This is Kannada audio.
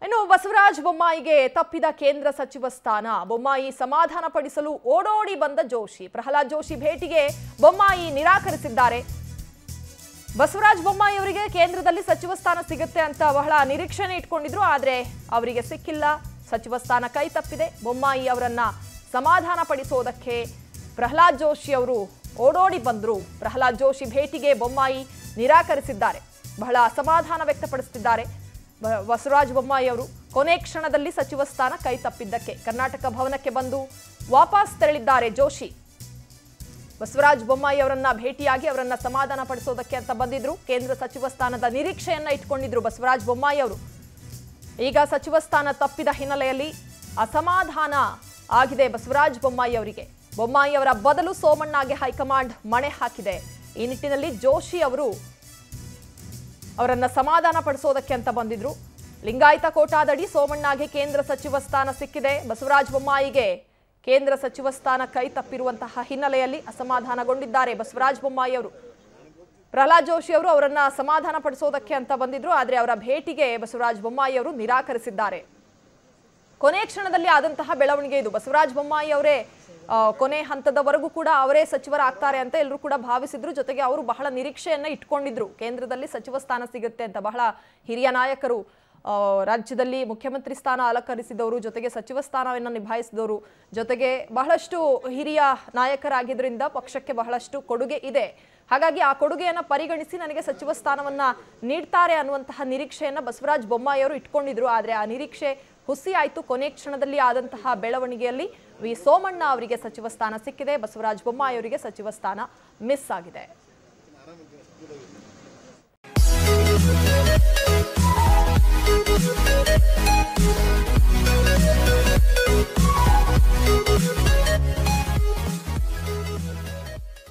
ಇನ್ನು ಬಸವರಾಜ ಬೊಮ್ಮಾಯಿಗೆ ತಪ್ಪಿದ ಕೇಂದ್ರ ಸಚಿವ ಸ್ಥಾನ ಬೊಮ್ಮಾಯಿ ಸಮಾಧಾನ ಪಡಿಸಲು ಓಡೋಡಿ ಬಂದ ಜೋಶಿ ಪ್ರಹ್ಲಾದ್ ಜೋಶಿ ಭೇಟಿಗೆ ಬೊಮ್ಮಾಯಿ ನಿರಾಕರಿಸಿದ್ದಾರೆ ಬಸವರಾಜ ಬೊಮ್ಮಾಯಿ ಅವರಿಗೆ ಕೇಂದ್ರದಲ್ಲಿ ಸಚಿವ ಸ್ಥಾನ ಸಿಗುತ್ತೆ ಅಂತ ಬಹಳ ನಿರೀಕ್ಷೆನೆ ಇಟ್ಕೊಂಡಿದ್ರು ಆದ್ರೆ ಅವರಿಗೆ ಸಿಕ್ಕಿಲ್ಲ ಸಚಿವ ಸ್ಥಾನ ಕೈ ತಪ್ಪಿದೆ ಬೊಮ್ಮಾಯಿ ಅವರನ್ನ ಸಮಾಧಾನ ಪಡಿಸೋದಕ್ಕೆ ಪ್ರಹ್ಲಾದ್ ಜೋಶಿ ಅವರು ಓಡೋಡಿ ಬಂದ್ರು ಪ್ರಹ್ಲಾದ್ ಜೋಶಿ ಭೇಟಿಗೆ ಬೊಮ್ಮಾಯಿ ನಿರಾಕರಿಸಿದ್ದಾರೆ ಬಹಳ ಅಸಮಾಧಾನ ವ್ಯಕ್ತಪಡಿಸುತ್ತಿದ್ದಾರೆ ಬ- ಬಸವರಾಜ ಬೊಮ್ಮಾಯಿ ಅವರು ಕೊನೆ ಕ್ಷಣದಲ್ಲಿ ಸಚಿವ ಸ್ಥಾನ ಕೈ ತಪ್ಪಿದ್ದಕ್ಕೆ ಕರ್ನಾಟಕ ಭವನಕ್ಕೆ ಬಂದು ವಾಪಸ್ ತೆರಳಿದ್ದಾರೆ ಜೋಶಿ ಬಸವರಾಜ ಬೊಮ್ಮಾಯಿ ಅವರನ್ನ ಭೇಟಿಯಾಗಿ ಅವರನ್ನ ಸಮಾಧಾನ ಪಡಿಸೋದಕ್ಕೆ ಅಂತ ಬಂದಿದ್ರು ಕೇಂದ್ರ ಸಚಿವ ಸ್ಥಾನದ ನಿರೀಕ್ಷೆಯನ್ನ ಇಟ್ಕೊಂಡಿದ್ರು ಬಸವರಾಜ ಬೊಮ್ಮಾಯಿ ಅವರು ಈಗ ಸಚಿವ ಸ್ಥಾನ ತಪ್ಪಿದ ಹಿನ್ನೆಲೆಯಲ್ಲಿ ಅಸಮಾಧಾನ ಆಗಿದೆ ಬಸವರಾಜ ಬೊಮ್ಮಾಯಿ ಅವರಿಗೆ ಬೊಮ್ಮಾಯಿ ಅವರ ಬದಲು ಸೋಮಣ್ಣಗೆ ಹೈಕಮಾಂಡ್ ಮಣೆ ಹಾಕಿದೆ ಈ ನಿಟ್ಟಿನಲ್ಲಿ ಜೋಶಿ ಅವರು ಅವರನ್ನ ಸಮಾಧಾನ ಪಡಿಸೋದಕ್ಕೆ ಅಂತ ಬಂದಿದ್ರು ಲಿಂಗಾಯತ ಕೋಟಾದಡಿ ಸೋಮಣ್ಣಗೆ ಕೇಂದ್ರ ಸಚಿವ ಸ್ಥಾನ ಸಿಕ್ಕಿದೆ ಬಸವರಾಜ ಬೊಮ್ಮಾಯಿಗೆ ಕೇಂದ್ರ ಸಚಿವ ಸ್ಥಾನ ಕೈ ತಪ್ಪಿರುವಂತಹ ಹಿನ್ನೆಲೆಯಲ್ಲಿ ಅಸಮಾಧಾನಗೊಂಡಿದ್ದಾರೆ ಬಸವರಾಜ ಬೊಮ್ಮಾಯಿ ಅವರು ಪ್ರಹ್ಲಾದ್ ಜೋಶಿ ಅವರು ಅವರನ್ನ ಸಮಾಧಾನ ಪಡಿಸೋದಕ್ಕೆ ಅಂತ ಬಂದಿದ್ರು ಆದರೆ ಅವರ ಭೇಟಿಗೆ ಬಸವರಾಜ ಬೊಮ್ಮಾಯಿ ಅವರು ನಿರಾಕರಿಸಿದ್ದಾರೆ ಕೊನೆ ಕ್ಷಣದಲ್ಲಿ ಆದಂತಹ ಬೆಳವಣಿಗೆ ಇದು ಬಸವರಾಜ ಬೊಮ್ಮಾಯಿ ಅವರೇ ಆ, ಕೊನೆ ಹಂತದವರೆಗೂ ಕೂಡ ಅವರೇ ಸಚಿವರಾಗ್ತಾರೆ ಅಂತ ಎಲ್ಲರೂ ಕೂಡ ಭಾವಿಸಿದ್ರು ಜೊತೆಗೆ ಅವರು ಬಹಳ ನಿರೀಕ್ಷೆಯನ್ನ ಇಟ್ಕೊಂಡಿದ್ರು ಕೇಂದ್ರದಲ್ಲಿ ಸಚಿವ ಸ್ಥಾನ ಸಿಗುತ್ತೆ ಅಂತ ಬಹಳ ಹಿರಿಯ ನಾಯಕರು ಆ, ರಾಜ್ಯದಲ್ಲಿ ಮುಖ್ಯಮಂತ್ರಿ ಸ್ಥಾನ ಅಲಂಕರಿಸಿದವರು ಜೊತೆಗೆ ಸಚಿವ ಸ್ಥಾನವನ್ನು ನಿಭಾಯಿಸಿದವರು ಜೊತೆಗೆ ಬಹಳಷ್ಟು ಹಿರಿಯ ನಾಯಕರಾಗಿದ್ದರಿಂದ ಪಕ್ಷಕ್ಕೆ ಬಹಳಷ್ಟು ಕೊಡುಗೆ ಇದೆ ಹಾಗಾಗಿ ಆ ಕೊಡುಗೆಯನ್ನ ಪರಿಗಣಿಸಿ ನನಗೆ ಸಚಿವ ಸ್ಥಾನವನ್ನ ನೀಡ್ತಾರೆ ಅನ್ನುವಂತಹ ನಿರೀಕ್ಷೆಯನ್ನ ಬಸವರಾಜ ಬೊಮ್ಮಾಯಿ ಅವರು ಇಟ್ಕೊಂಡಿದ್ರು ಆದ್ರೆ ಆ ನಿರೀಕ್ಷೆ ಹುಸಿ ಆಯ್ತು ಕೊನೆ ಕ್ಷಣದಲ್ಲಿ ಆದಂತಹ ಬೆಳವಣಿಗೆಯಲ್ಲಿ ವಿ ಸೋಮಣ್ಣ ಅವರಿಗೆ ಸಚಿವ ಸ್ಥಾನ ಸಿಕ್ಕಿದೆ ಬಸವರಾಜ ಬೊಮ್ಮಾಯಿ ಅವರಿಗೆ ಸಚಿವ ಸ್ಥಾನ ಮಿಸ್ ಆಗಿದೆ